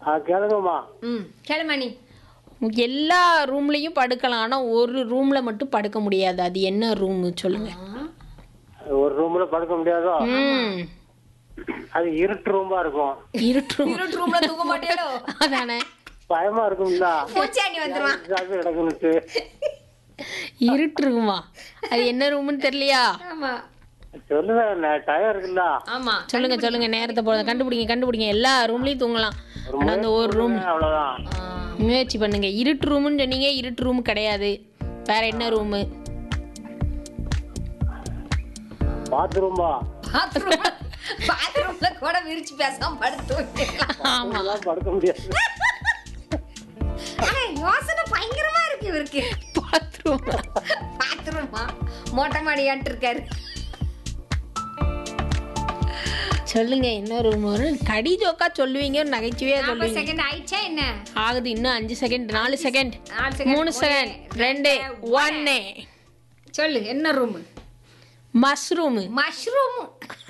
ஆ கேளுங்கம்மா ம் கேளுமா நீ எல்லா ரூம்லயும் படுக்கலாம் ஆனா ஒரு ரூம்ல மட்டும் படுக்க முடியாது அது என்ன ரூம் சொல்லுங்க ஒரு ரூம்ல படுக்க முடியாதோ ம் அது இருட்டு ரூமா இருக்கும் இருட்டு room. இருட்டு ரூம்ல தூங்க மாட்டியாலோ அதானே பயமா இருக்கும்ல பூச்சாண்டி வந்துருவான் ஜாஸ்தி கிடக்குன்னுட்டு இருட்டு இருக்குமா அது என்ன ரூம்னு தெரியலையா ஆமா சொல்லுவேன் டயம் இருக்குல்ல ஆமா சொல்லுங்க சொல்லுங்க நேரத்தை போல கண்டுபிடிங்க கண்டுபிடிங்க எல்லா ரூம்லயும் தூங்கலாம் ஆனா அந்த ஒரு ரூம் அவ்வளவுதான் ஆ, முயற்சி பண்ணுங்க இருட்டு ரூம்னு சொன்னீங்க இருட்டு ரூம் கிடையாது வேற என்ன ரூமு பாத்ரூமா பாத்ரூம் பாத்ரூம்ல கூட விரிச்சு பேசாம படுத்து வைக்கலாம். ஆமா அதெல்லாம் படுக்க முடியாது ஆனா யோசனை பயங்கரமா இருக்கு இவருக்கு பாத்ரூம் பாத்ரூமா மொட்டை மாடியான்ட்டு இருக்காரு சொல்லுங்க என்ன ரூம் வரும் கடி ஜோக்கா சொல்லுவீங்க நகைச்சுவையா நாற்பது சொல்லுவீங்க செகண்ட் ஆயிடுச்சா என்ன ஆகுது இன்னும் அஞ்சு செகண்ட் நாலு செகண்ட் நாலு second. மூணு செகண்ட் ரெண்டு ஒன்னு சொல்லு என்ன ரூம் மஷ்ரூம் மஷ்ரூம்